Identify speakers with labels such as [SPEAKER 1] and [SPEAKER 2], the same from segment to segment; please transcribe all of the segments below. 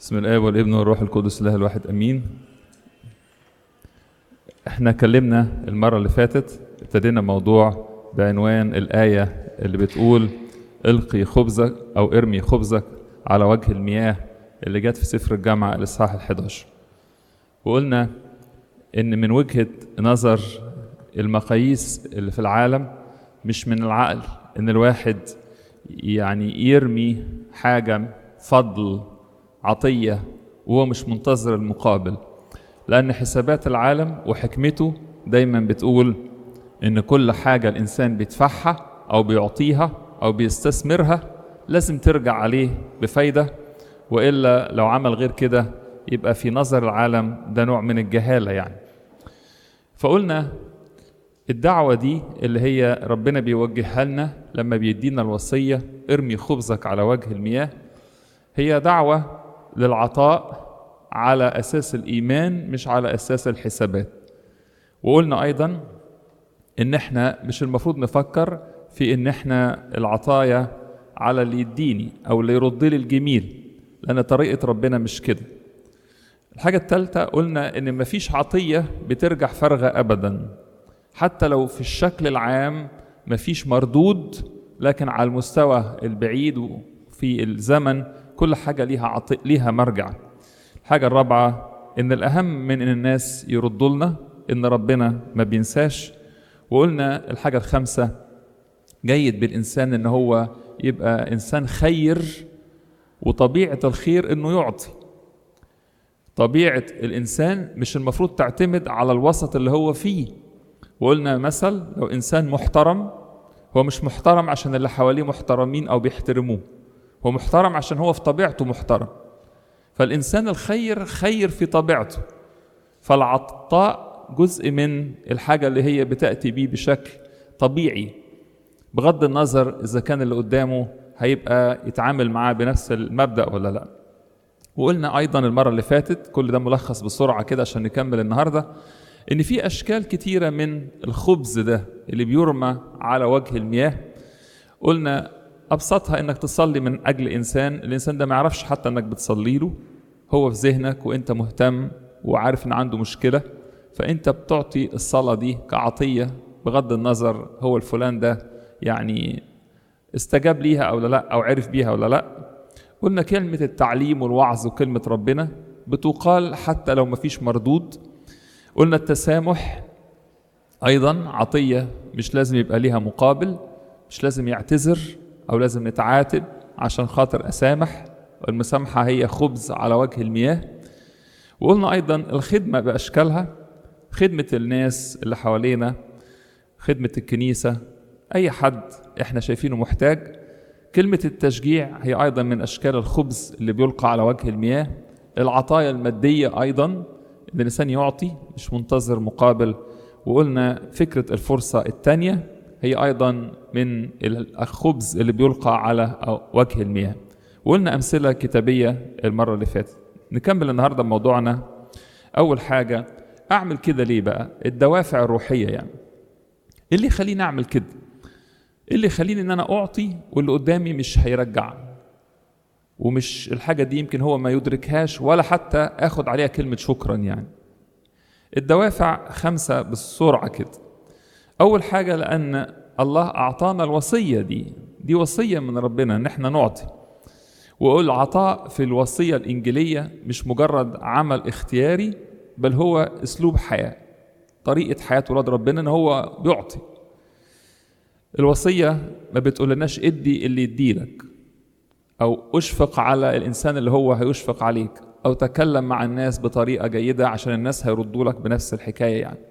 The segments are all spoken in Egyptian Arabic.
[SPEAKER 1] بسم الآب والابن والروح القدس الله الواحد أمين احنا اتكلمنا المرة اللي فاتت ابتدينا موضوع بعنوان الآية اللي بتقول القي خبزك أو ارمي خبزك على وجه المياه اللي جت في سفر الجامعة الإصحاح الحداشر وقلنا إن من وجهة نظر المقاييس اللي في العالم مش من العقل إن الواحد يعني يرمي حاجة فضل عطية وهو مش منتظر المقابل لأن حسابات العالم وحكمته دايما بتقول إن كل حاجة الإنسان بيدفعها أو بيعطيها أو بيستثمرها لازم ترجع عليه بفايدة وإلا لو عمل غير كده يبقى في نظر العالم ده نوع من الجهالة يعني فقلنا الدعوة دي اللي هي ربنا بيوجهها لنا لما بيدينا الوصية ارمي خبزك على وجه المياه هي دعوة للعطاء على أساس الإيمان مش على أساس الحسابات وقلنا أيضا إن إحنا مش المفروض نفكر في إن إحنا العطايا على اللي يديني أو اللي يرد لي الجميل لأن طريقة ربنا مش كده الحاجة الثالثة قلنا إن مفيش عطية بترجع فارغة أبدا حتى لو في الشكل العام مفيش مردود لكن على المستوى البعيد وفي الزمن كل حاجة ليها عطي... ليها مرجع الحاجة الرابعة إن الأهم من إن الناس يردوا لنا إن ربنا ما بينساش وقلنا الحاجة الخامسة جيد بالإنسان إن هو يبقى إنسان خير وطبيعة الخير إنه يعطي طبيعة الإنسان مش المفروض تعتمد على الوسط اللي هو فيه وقلنا مثل لو إنسان محترم هو مش محترم عشان اللي حواليه محترمين أو بيحترموه هو محترم عشان هو في طبيعته محترم فالإنسان الخير خير في طبيعته فالعطاء جزء من الحاجة اللي هي بتأتي بيه بشكل طبيعي بغض النظر إذا كان اللي قدامه هيبقى يتعامل معاه بنفس المبدأ ولا لا وقلنا أيضا المرة اللي فاتت كل ده ملخص بسرعة كده عشان نكمل النهاردة إن في أشكال كتيرة من الخبز ده اللي بيرمى على وجه المياه قلنا ابسطها انك تصلي من اجل انسان الانسان ده ما يعرفش حتى انك بتصلي له هو في ذهنك وانت مهتم وعارف ان عنده مشكله فانت بتعطي الصلاه دي كعطيه بغض النظر هو الفلان ده يعني استجاب ليها او لا او عرف بيها ولا لا قلنا كلمه التعليم والوعظ وكلمه ربنا بتقال حتى لو ما فيش مردود قلنا التسامح ايضا عطيه مش لازم يبقى ليها مقابل مش لازم يعتذر أو لازم نتعاتب عشان خاطر أسامح والمسامحة هي خبز على وجه المياه وقلنا أيضا الخدمة بأشكالها خدمة الناس اللي حوالينا خدمة الكنيسة أي حد إحنا شايفينه محتاج كلمة التشجيع هي أيضا من أشكال الخبز اللي بيلقى على وجه المياه العطايا المادية أيضا إن الإنسان يعطي مش منتظر مقابل وقلنا فكرة الفرصة الثانية هي ايضا من الخبز اللي بيلقى على وجه المياه وقلنا امثله كتابيه المره اللي فاتت نكمل النهارده موضوعنا اول حاجه اعمل كده ليه بقى الدوافع الروحيه يعني ايه اللي يخليني اعمل كده ايه اللي يخليني ان انا اعطي واللي قدامي مش هيرجع ومش الحاجه دي يمكن هو ما يدركهاش ولا حتى اخد عليها كلمه شكرا يعني الدوافع خمسه بالسرعه كده أول حاجة لأن الله أعطانا الوصية دي دي وصية من ربنا إن إحنا نعطي وأقول العطاء في الوصية الإنجيلية مش مجرد عمل اختياري بل هو أسلوب حياة طريقة حياة ولاد ربنا إن هو بيعطي الوصية ما بتقولناش ادي اللي يديلك أو أشفق على الإنسان اللي هو هيشفق عليك أو تكلم مع الناس بطريقة جيدة عشان الناس هيردوا لك بنفس الحكاية يعني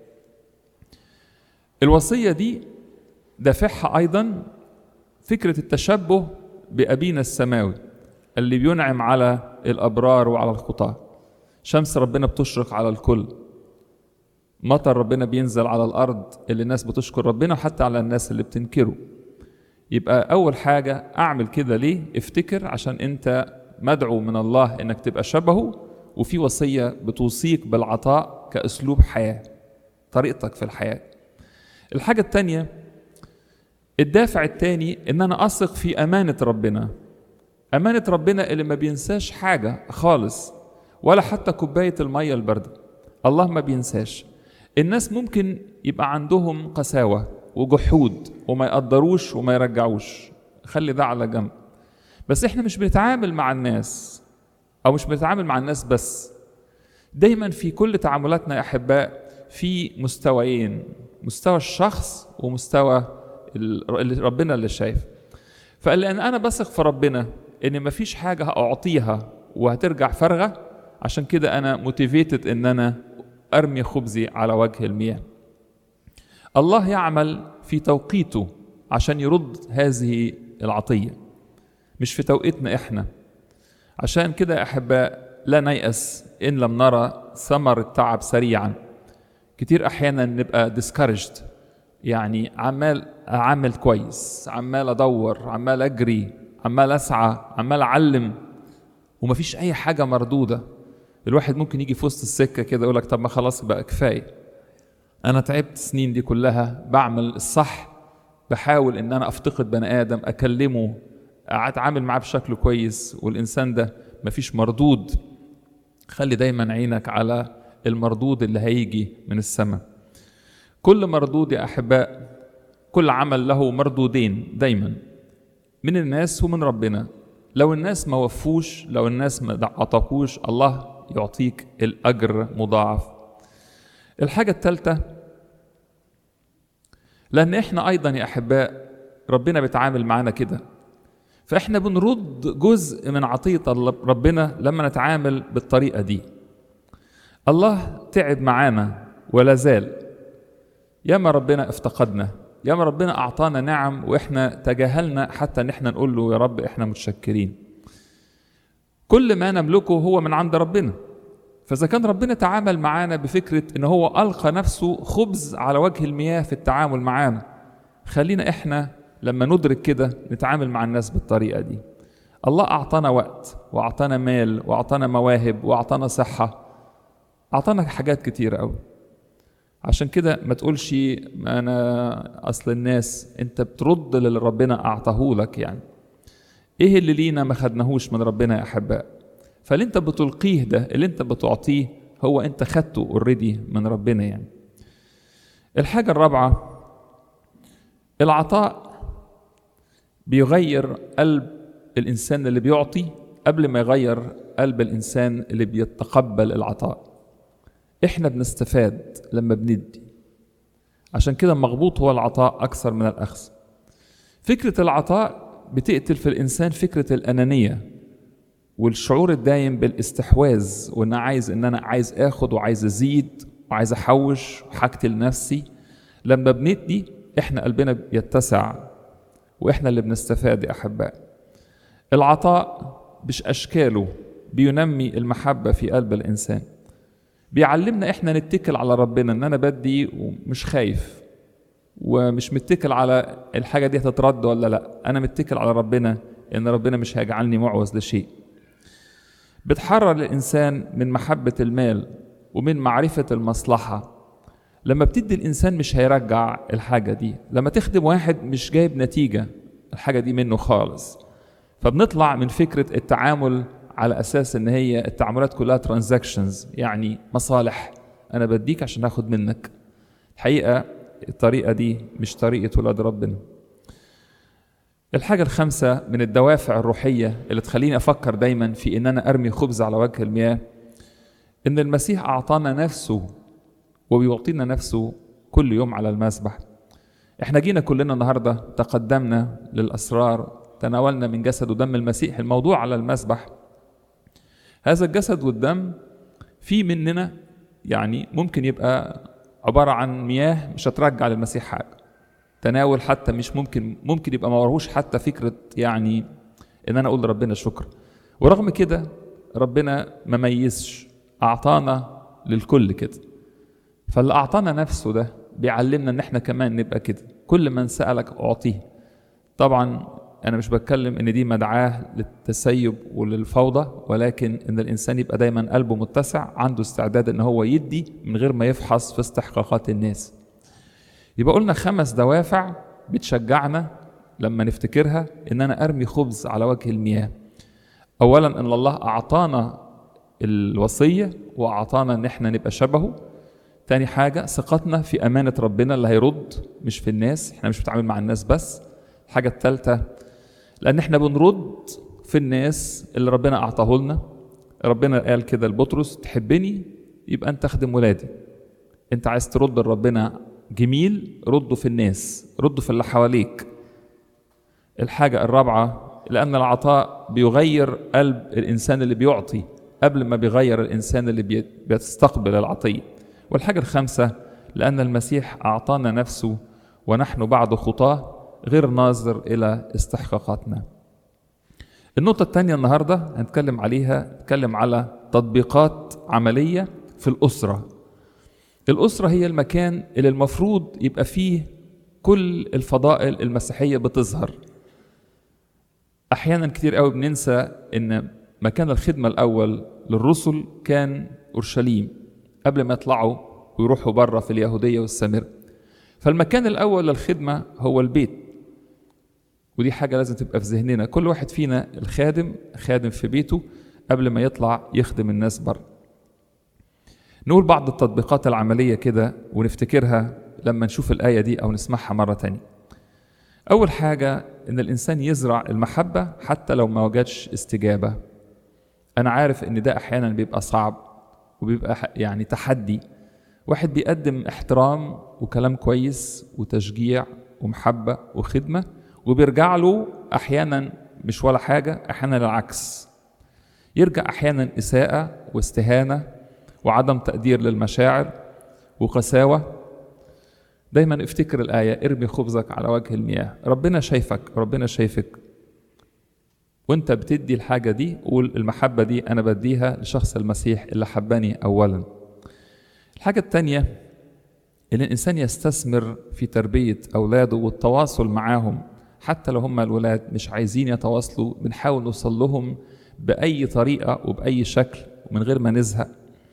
[SPEAKER 1] الوصية دي دافعها أيضا فكرة التشبه بأبينا السماوي اللي بينعم على الأبرار وعلى الخطاة شمس ربنا بتشرق على الكل مطر ربنا بينزل على الأرض اللي الناس بتشكر ربنا وحتى على الناس اللي بتنكره يبقى أول حاجة أعمل كده ليه افتكر عشان أنت مدعو من الله إنك تبقى شبهه وفي وصية بتوصيك بالعطاء كأسلوب حياة طريقتك في الحياه الحاجة التانية الدافع التاني إن أنا أثق في أمانة ربنا أمانة ربنا اللي ما بينساش حاجة خالص ولا حتى كوباية المية الباردة الله ما بينساش الناس ممكن يبقى عندهم قساوة وجحود وما يقدروش وما يرجعوش خلي ده على جنب بس احنا مش بنتعامل مع الناس او مش بنتعامل مع الناس بس دايما في كل تعاملاتنا يا احباء في مستويين مستوى الشخص ومستوى اللي ربنا اللي شايف فلان انا بثق في ربنا ان مفيش حاجه هاعطيها وهترجع فارغه عشان كده انا موتيفيتد ان انا ارمي خبزي على وجه المياه الله يعمل في توقيته عشان يرد هذه العطيه مش في توقيتنا احنا عشان كده يا احباء لا نيأس ان لم نرى ثمر التعب سريعا كتير احيانا نبقى discouraged يعني عمال اعمل كويس عمال ادور عمال اجري عمال اسعى عمال اعلم ومفيش اي حاجه مردوده الواحد ممكن يجي في وسط السكه كده يقول لك طب ما خلاص بقى كفايه انا تعبت السنين دي كلها بعمل الصح بحاول ان انا افتقد بني ادم اكلمه اتعامل معاه بشكل كويس والانسان ده مفيش مردود خلي دايما عينك على المردود اللي هيجي من السماء كل مردود يا احباء كل عمل له مردودين دايما من الناس ومن ربنا لو الناس ما وفوش لو الناس ما عطاكوش الله يعطيك الاجر مضاعف الحاجه الثالثه لان احنا ايضا يا احباء ربنا بيتعامل معانا كده فاحنا بنرد جزء من عطيه ربنا لما نتعامل بالطريقه دي الله تعب معانا ولا زال ياما ربنا افتقدنا ياما ربنا اعطانا نعم واحنا تجاهلنا حتى ان احنا نقول له يا رب احنا متشكرين كل ما نملكه هو من عند ربنا فاذا كان ربنا تعامل معانا بفكره ان هو القى نفسه خبز على وجه المياه في التعامل معانا خلينا احنا لما ندرك كده نتعامل مع الناس بالطريقه دي الله اعطانا وقت واعطانا مال واعطانا مواهب واعطانا صحه اعطانا حاجات كتيره قوي عشان كده ما تقولش انا اصل الناس انت بترد للي ربنا اعطاه لك يعني ايه اللي لينا ما خدناهوش من ربنا يا احباء فاللي انت بتلقيه ده اللي انت بتعطيه هو انت خدته اوريدي من ربنا يعني الحاجه الرابعه العطاء بيغير قلب الانسان اللي بيعطي قبل ما يغير قلب الانسان اللي بيتقبل العطاء احنا بنستفاد لما بندي عشان كده مغبوط هو العطاء اكثر من الاخذ فكره العطاء بتقتل في الانسان فكره الانانيه والشعور الدايم بالاستحواذ وان عايز ان انا عايز اخد وعايز ازيد وعايز احوش وحاجتي لنفسي لما بندي احنا قلبنا بيتسع واحنا اللي بنستفاد يا احباء العطاء مش اشكاله بينمي المحبه في قلب الانسان بيعلمنا احنا نتكل على ربنا ان انا بدي ومش خايف ومش متكل على الحاجه دي هتترد ولا لا انا متكل على ربنا ان ربنا مش هيجعلني معوز لشيء بتحرر الانسان من محبه المال ومن معرفه المصلحه لما بتدي الانسان مش هيرجع الحاجه دي لما تخدم واحد مش جايب نتيجه الحاجه دي منه خالص فبنطلع من فكره التعامل على اساس ان هي التعاملات كلها ترانزاكشنز يعني مصالح انا بديك عشان اخد منك الحقيقه الطريقه دي مش طريقه ولاد ربنا الحاجه الخامسه من الدوافع الروحيه اللي تخليني افكر دايما في ان انا ارمي خبز على وجه المياه ان المسيح اعطانا نفسه وبيعطينا نفسه كل يوم على المسبح احنا جينا كلنا النهارده تقدمنا للاسرار تناولنا من جسد ودم المسيح الموضوع على المسبح هذا الجسد والدم في مننا يعني ممكن يبقى عبارة عن مياه مش هترجع للمسيح حاجة تناول حتى مش ممكن ممكن يبقى ما وراهوش حتى فكرة يعني ان انا اقول لربنا شكرا ورغم كده ربنا ما ميزش اعطانا للكل كده فاللي اعطانا نفسه ده بيعلمنا ان احنا كمان نبقى كده كل من سألك اعطيه طبعا انا مش بتكلم ان دي مدعاه للتسيب وللفوضى ولكن ان الانسان يبقى دايما قلبه متسع عنده استعداد ان هو يدي من غير ما يفحص في استحقاقات الناس يبقى قلنا خمس دوافع بتشجعنا لما نفتكرها ان انا ارمي خبز على وجه المياه اولا ان الله اعطانا الوصيه واعطانا ان احنا نبقى شبهه تاني حاجة ثقتنا في أمانة ربنا اللي هيرد مش في الناس احنا مش بنتعامل مع الناس بس الحاجة التالتة لأن احنا بنرد في الناس اللي ربنا أعطاه لنا ربنا قال كده لبطرس تحبني يبقى أنت خدم ولادي أنت عايز ترد لربنا جميل رده في الناس رده في اللي حواليك الحاجة الرابعة لأن العطاء بيغير قلب الإنسان اللي بيعطي قبل ما بيغير الإنسان اللي بيستقبل العطية والحاجة الخامسة لأن المسيح أعطانا نفسه ونحن بعد خطاه غير ناظر إلى استحقاقاتنا النقطة الثانية النهاردة هنتكلم عليها نتكلم على تطبيقات عملية في الأسرة الأسرة هي المكان اللي المفروض يبقى فيه كل الفضائل المسيحية بتظهر أحيانا كتير قوي بننسى إن مكان الخدمة الأول للرسل كان أورشليم قبل ما يطلعوا ويروحوا بره في اليهودية والسامرة فالمكان الأول للخدمة هو البيت ودي حاجة لازم تبقى في ذهننا كل واحد فينا الخادم خادم في بيته قبل ما يطلع يخدم الناس بره نقول بعض التطبيقات العملية كده ونفتكرها لما نشوف الآية دي أو نسمعها مرة تانية أول حاجة إن الإنسان يزرع المحبة حتى لو ما وجدش استجابة أنا عارف إن ده أحيانا بيبقى صعب وبيبقى يعني تحدي واحد بيقدم احترام وكلام كويس وتشجيع ومحبة وخدمة وبيرجع له أحيانا مش ولا حاجة أحيانا العكس يرجع أحيانا إساءة واستهانة وعدم تقدير للمشاعر وقساوة دايما افتكر الآية ارمي خبزك على وجه المياه ربنا شايفك ربنا شايفك وانت بتدي الحاجة دي قول المحبة دي أنا بديها لشخص المسيح اللي حباني أولا الحاجة التانية إن الإنسان يستثمر في تربية أولاده والتواصل معاهم حتى لو هم الولاد مش عايزين يتواصلوا بنحاول نوصل لهم بأي طريقة وبأي شكل ومن غير ما نزهق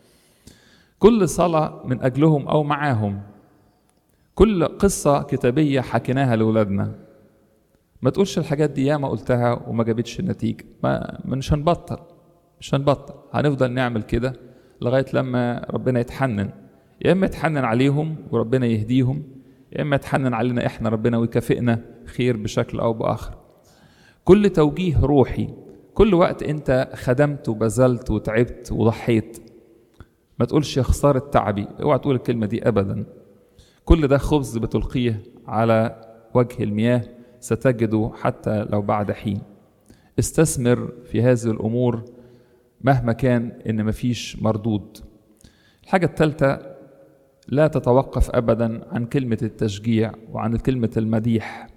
[SPEAKER 1] كل صلاة من أجلهم أو معاهم كل قصة كتابية حكيناها لأولادنا ما تقولش الحاجات دي ياما قلتها وما جابتش نتيجة ما مش هنبطل مش هنبطل هنفضل نعمل كده لغاية لما ربنا يتحنن يا إما يتحنن عليهم وربنا يهديهم يا إما يتحنن علينا إحنا ربنا ويكافئنا خير بشكل أو بآخر كل توجيه روحي كل وقت أنت خدمت وبذلت وتعبت وضحيت ما تقولش يا خسارة تعبي اوعى تقول الكلمة دي أبدا كل ده خبز بتلقيه على وجه المياه ستجده حتى لو بعد حين استثمر في هذه الأمور مهما كان إن مفيش مردود الحاجة الثالثة لا تتوقف أبدا عن كلمة التشجيع وعن كلمة المديح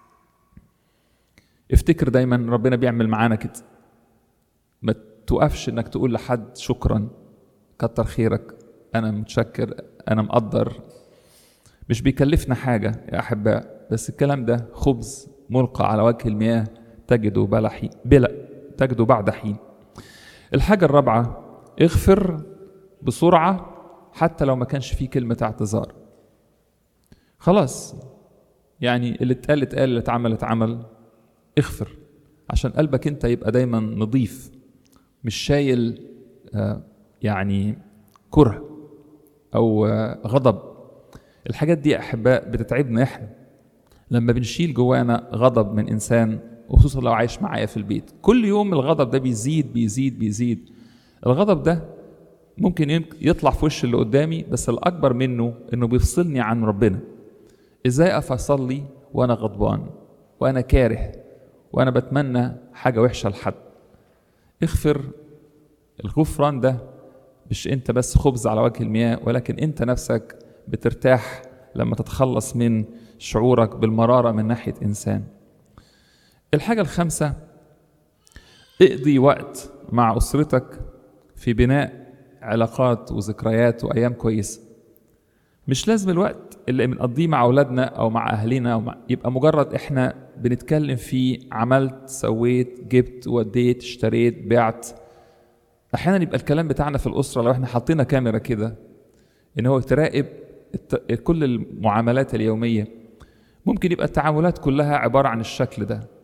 [SPEAKER 1] افتكر دايما ربنا بيعمل معانا كده ما توقفش انك تقول لحد شكرا كتر خيرك انا متشكر انا مقدر مش بيكلفنا حاجة يا أحباء بس الكلام ده خبز ملقى على وجه المياه تجده بلا حين بلا تجده بعد حين الحاجة الرابعة اغفر بسرعة حتى لو ما كانش فيه كلمة اعتذار خلاص يعني اللي اتقال اتقال اللي اتعمل اتعمل اغفر عشان قلبك انت يبقى دايما نظيف مش شايل آه يعني كره او آه غضب الحاجات دي يا احباء بتتعبنا احنا لما بنشيل جوانا غضب من انسان وخصوصا لو عايش معايا في البيت كل يوم الغضب ده بيزيد بيزيد بيزيد الغضب ده ممكن يطلع في وش اللي قدامي بس الاكبر منه انه بيفصلني عن ربنا ازاي اقف اصلي وانا غضبان وانا كاره وانا بتمنى حاجه وحشه لحد اغفر الغفران ده مش انت بس خبز على وجه المياه ولكن انت نفسك بترتاح لما تتخلص من شعورك بالمرارة من ناحية إنسان الحاجة الخامسة اقضي وقت مع أسرتك في بناء علاقات وذكريات وأيام كويسة مش لازم الوقت اللي بنقضيه مع أولادنا أو مع أهلنا أو مع يبقى مجرد إحنا بنتكلم فيه عملت سويت جبت وديت اشتريت بعت أحيانا يبقى الكلام بتاعنا في الأسرة لو إحنا حطينا كاميرا كده إن هو تراقب كل المعاملات اليومية ممكن يبقى التعاملات كلها عبارة عن الشكل ده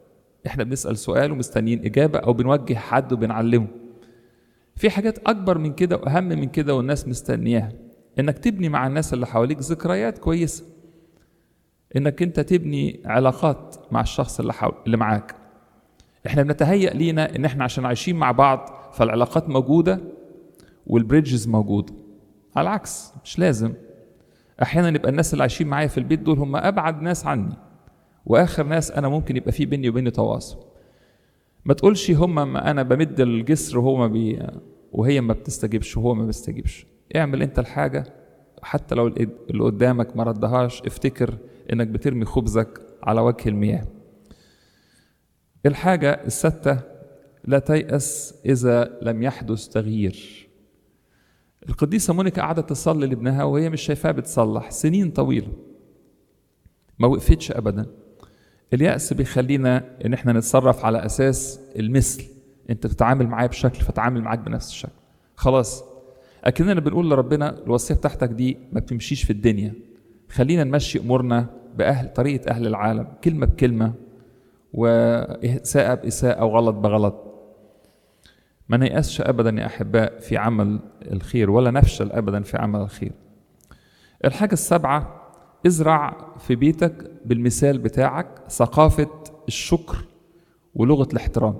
[SPEAKER 1] احنا بنسال سؤال ومستنيين اجابه او بنوجه حد وبنعلمه في حاجات اكبر من كده واهم من كده والناس مستنياها انك تبني مع الناس اللي حواليك ذكريات كويسه انك انت تبني علاقات مع الشخص اللي حول اللي معاك احنا بنتهيأ لينا ان احنا عشان عايشين مع بعض فالعلاقات موجوده والبريدجز موجوده على العكس مش لازم احيانا يبقى الناس اللي عايشين معايا في البيت دول هم ابعد ناس عني واخر ناس انا ممكن يبقى في بيني وبيني تواصل ما تقولش هم ما انا بمد الجسر وهو ما بي وهي ما بتستجيبش وهو ما بيستجيبش اعمل انت الحاجه حتى لو اللي قدامك ما ردهاش افتكر انك بترمي خبزك على وجه المياه الحاجه السادسه لا تيأس اذا لم يحدث تغيير القديسه مونيكا قعدت تصلي لابنها وهي مش شايفاه بتصلح سنين طويله ما وقفتش ابدا اليأس بيخلينا ان احنا نتصرف على اساس المثل انت بتتعامل معايا بشكل فتعامل معاك بنفس الشكل خلاص اكننا بنقول لربنا الوصيه بتاعتك دي ما بتمشيش في الدنيا خلينا نمشي امورنا باهل طريقه اهل العالم كلمه بكلمه واساءه باساءه وغلط بغلط ما نيأسش ابدا يا احباء في عمل الخير ولا نفشل ابدا في عمل الخير الحاجه السابعه ازرع في بيتك بالمثال بتاعك ثقافة الشكر ولغة الاحترام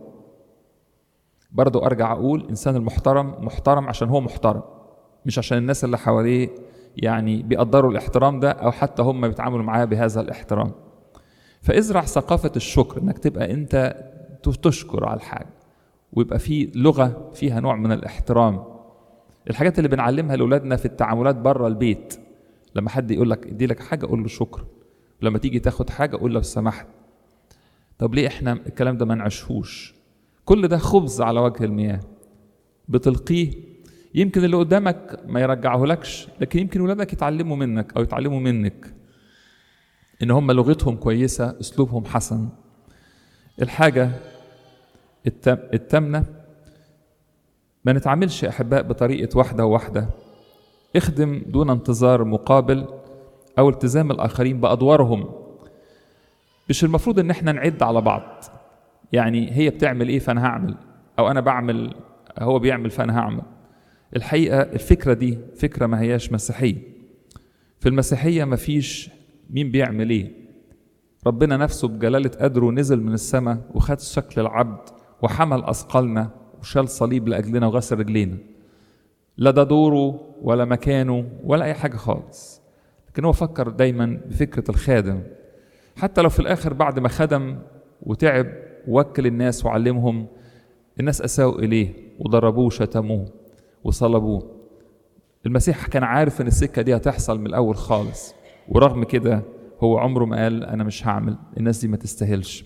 [SPEAKER 1] برضو أرجع أقول الإنسان المحترم محترم عشان هو محترم مش عشان الناس اللي حواليه يعني بيقدروا الاحترام ده أو حتى هم بيتعاملوا معاه بهذا الاحترام فازرع ثقافة الشكر إنك تبقى أنت تشكر على الحاجة ويبقى في لغة فيها نوع من الاحترام الحاجات اللي بنعلمها لأولادنا في التعاملات بره البيت لما حد يقول لك ادي لك حاجه قول له شكرا لما تيجي تاخد حاجه قول لو سمحت طب ليه احنا الكلام ده ما نعيشهوش كل ده خبز على وجه المياه بتلقيه يمكن اللي قدامك ما يرجعه لكش لكن يمكن ولادك يتعلموا منك او يتعلموا منك ان هم لغتهم كويسه اسلوبهم حسن الحاجه التامنه ما نتعاملش يا احباء بطريقه واحده وواحده اخدم دون انتظار مقابل او التزام الاخرين بادوارهم مش المفروض ان احنا نعد على بعض يعني هي بتعمل ايه فانا هعمل او انا بعمل هو بيعمل فانا هعمل الحقيقه الفكره دي فكره ما هياش مسيحيه في المسيحيه ما فيش مين بيعمل ايه ربنا نفسه بجلاله قدره نزل من السماء وخد شكل العبد وحمل اثقالنا وشال صليب لاجلنا وغسل رجلينا لا ده دوره ولا مكانه ولا اي حاجه خالص لكن هو فكر دايما بفكره الخادم حتى لو في الاخر بعد ما خدم وتعب ووكل الناس وعلمهم الناس اساءوا اليه وضربوه وشتموه وصلبوه المسيح كان عارف ان السكه دي هتحصل من الاول خالص ورغم كده هو عمره ما قال انا مش هعمل الناس دي ما تستاهلش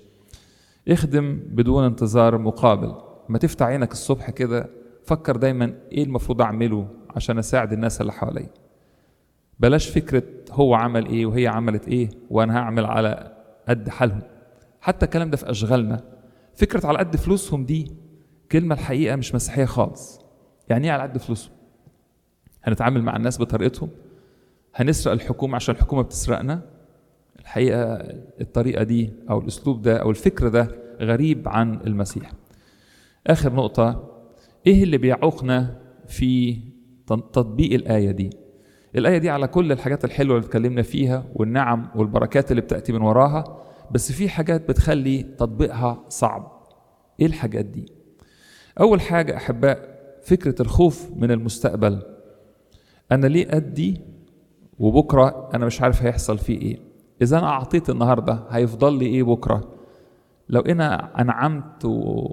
[SPEAKER 1] اخدم بدون انتظار مقابل ما تفتح عينك الصبح كده فكر دايما ايه المفروض اعمله عشان اساعد الناس اللي حواليا بلاش فكرة هو عمل ايه وهي عملت ايه وانا هعمل على قد حالهم حتى الكلام ده في اشغالنا فكرة على قد فلوسهم دي كلمة الحقيقة مش مسيحية خالص يعني ايه على قد فلوسهم هنتعامل مع الناس بطريقتهم هنسرق الحكومة عشان الحكومة بتسرقنا الحقيقة الطريقة دي أو الأسلوب ده أو الفكر ده غريب عن المسيح آخر نقطة إيه اللي بيعوقنا في تطبيق الآية دي الآية دي على كل الحاجات الحلوة اللي اتكلمنا فيها والنعم والبركات اللي بتأتي من وراها بس في حاجات بتخلي تطبيقها صعب إيه الحاجات دي أول حاجة أحباء فكرة الخوف من المستقبل أنا ليه أدي وبكرة أنا مش عارف هيحصل فيه إيه إذا أنا أعطيت النهاردة هيفضل لي إيه بكرة لو أنا أنعمت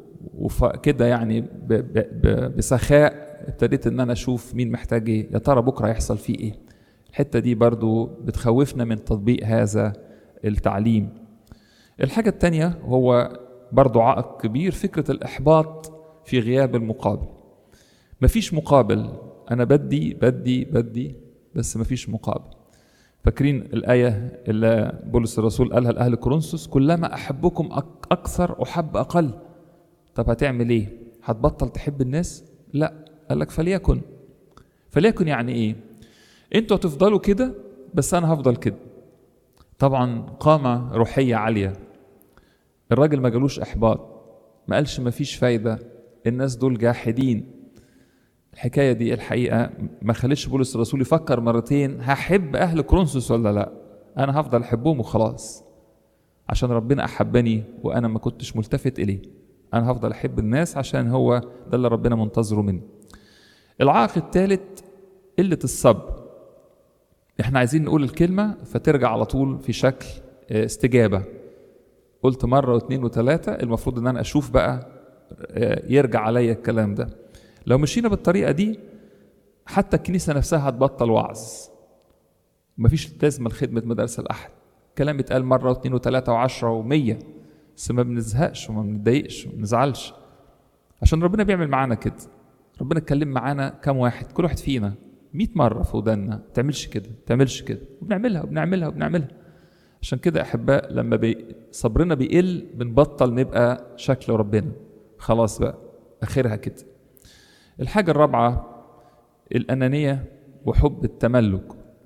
[SPEAKER 1] وكده يعني ب ب ب بسخاء ابتديت ان انا اشوف مين محتاج ايه يا ترى بكره هيحصل فيه ايه الحته دي برضو بتخوفنا من تطبيق هذا التعليم الحاجه الثانيه هو برضو عائق كبير فكره الاحباط في غياب المقابل مفيش مقابل انا بدي بدي بدي بس مفيش مقابل فاكرين الآية اللي بولس الرسول قالها لأهل كورنثوس كلما أحبكم أكثر أحب أقل طب هتعمل إيه؟ هتبطل تحب الناس؟ لا قال لك فليكن فليكن يعني ايه انتوا هتفضلوا كده بس انا هفضل كده طبعا قامة روحية عالية الراجل ما جالوش احباط ما قالش ما فيش فايده الناس دول جاحدين الحكايه دي الحقيقه ما خلتش بولس الرسول يفكر مرتين هحب اهل كرونسوس ولا لا انا هفضل احبهم وخلاص عشان ربنا احبني وانا ما كنتش ملتفت اليه انا هفضل احب الناس عشان هو ده اللي ربنا منتظره مني العائق الثالث قله الصبر احنا عايزين نقول الكلمه فترجع على طول في شكل استجابه قلت مره واثنين وثلاثه المفروض ان انا اشوف بقى يرجع عليا الكلام ده لو مشينا بالطريقه دي حتى الكنيسه نفسها هتبطل وعظ مفيش لازمه لخدمه مدارس الاحد كلام يتقال مره واثنين وثلاثه وعشره ومية بس ما بنزهقش وما بنتضايقش وما بنزعلش عشان ربنا بيعمل معانا كده ربنا اتكلم معانا كام واحد كل واحد فينا 100 مره في ودنا ما تعملش كده ما تعملش كده وبنعملها وبنعملها وبنعملها عشان كده احباء لما بي صبرنا بيقل بنبطل نبقى شكل ربنا خلاص بقى اخرها كده الحاجه الرابعه الانانيه وحب التملك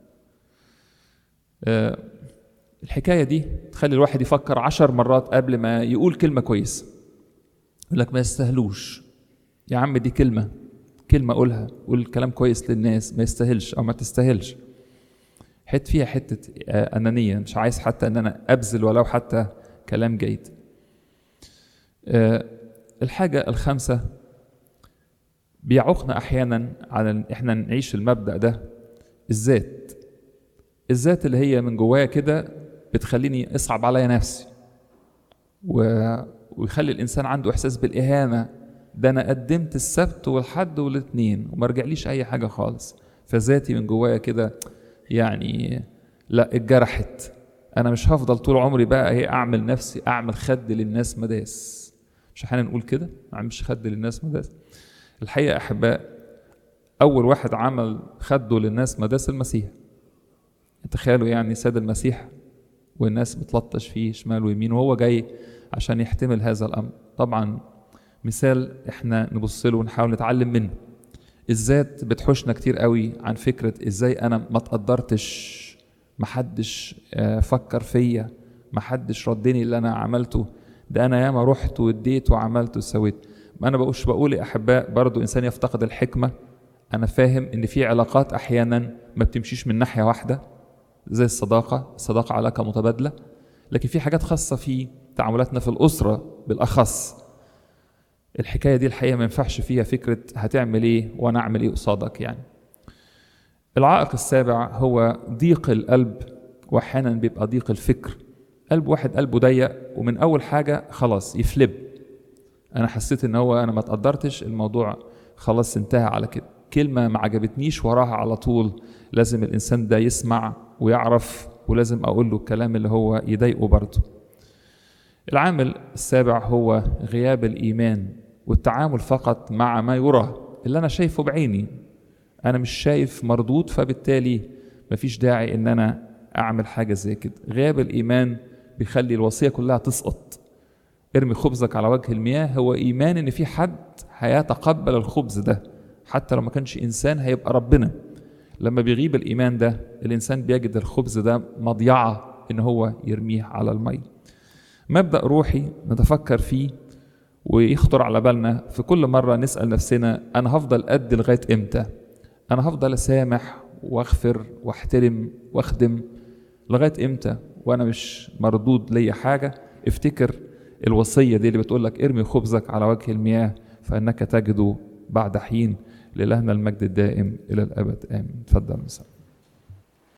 [SPEAKER 1] أه الحكايه دي تخلي الواحد يفكر عشر مرات قبل ما يقول كلمه كويسه يقول لك ما يستاهلوش يا عم دي كلمه كلمه قولها قول كلام كويس للناس ما يستاهلش او ما تستاهلش حت فيها حته انانيه مش عايز حتى ان انا ابذل ولو حتى كلام جيد أه الحاجه الخامسه بيعوقنا احيانا على ان احنا نعيش المبدا ده الذات الذات اللي هي من جوايا كده بتخليني اصعب عليا نفسي و... ويخلي الانسان عنده احساس بالاهانه ده انا قدمت السبت والحد والاثنين وما رجعليش اي حاجه خالص فذاتي من جوايا كده يعني لا اتجرحت انا مش هفضل طول عمري بقى ايه اعمل نفسي اعمل خد للناس مداس مش احيانا نقول كده ما اعملش خد للناس مداس الحقيقه احباء اول واحد عمل خده للناس مداس المسيح تخيلوا يعني سيد المسيح والناس بتلطش فيه شمال ويمين وهو جاي عشان يحتمل هذا الامر طبعا مثال احنا نبص له ونحاول نتعلم منه الذات بتحوشنا كتير قوي عن فكره ازاي انا ما تقدرتش محدش فكر فيا محدش ردني اللي انا عملته ده انا ياما رحت واديت وعملت وسويت ما انا بقولش بقول يا احباء برضو انسان يفتقد الحكمه انا فاهم ان في علاقات احيانا ما بتمشيش من ناحيه واحده زي الصداقه الصداقه علاقه متبادله لكن في حاجات خاصه في تعاملاتنا في الاسره بالاخص الحكايه دي الحقيقه ما ينفعش فيها فكره هتعمل ايه وانا اعمل ايه قصادك يعني العائق السابع هو ضيق القلب واحيانا بيبقى ضيق الفكر قلب واحد قلبه ضيق ومن اول حاجه خلاص يفلب انا حسيت ان هو انا ما تقدرتش الموضوع خلاص انتهى على كده كلمه ما عجبتنيش وراها على طول لازم الانسان ده يسمع ويعرف ولازم اقول له الكلام اللي هو يضايقه برضه العامل السابع هو غياب الايمان والتعامل فقط مع ما يرى اللي انا شايفه بعيني انا مش شايف مردود فبالتالي مفيش داعي ان انا اعمل حاجه زي كده غياب الايمان بيخلي الوصيه كلها تسقط ارمي خبزك على وجه المياه هو ايمان ان في حد هيتقبل الخبز ده حتى لو ما كانش انسان هيبقى ربنا لما بيغيب الايمان ده الانسان بيجد الخبز ده مضيعه ان هو يرميه على المي مبدا روحي نتفكر فيه ويخطر على بالنا في كل مره نسال نفسنا انا هفضل قد لغايه امتى انا هفضل اسامح واغفر واحترم واخدم لغايه امتى وانا مش مردود ليا حاجه افتكر الوصيه دي اللي بتقول لك ارمي خبزك على وجه المياه فانك تجده بعد حين لإلهنا المجد الدائم الى الابد امين اتفضل مساء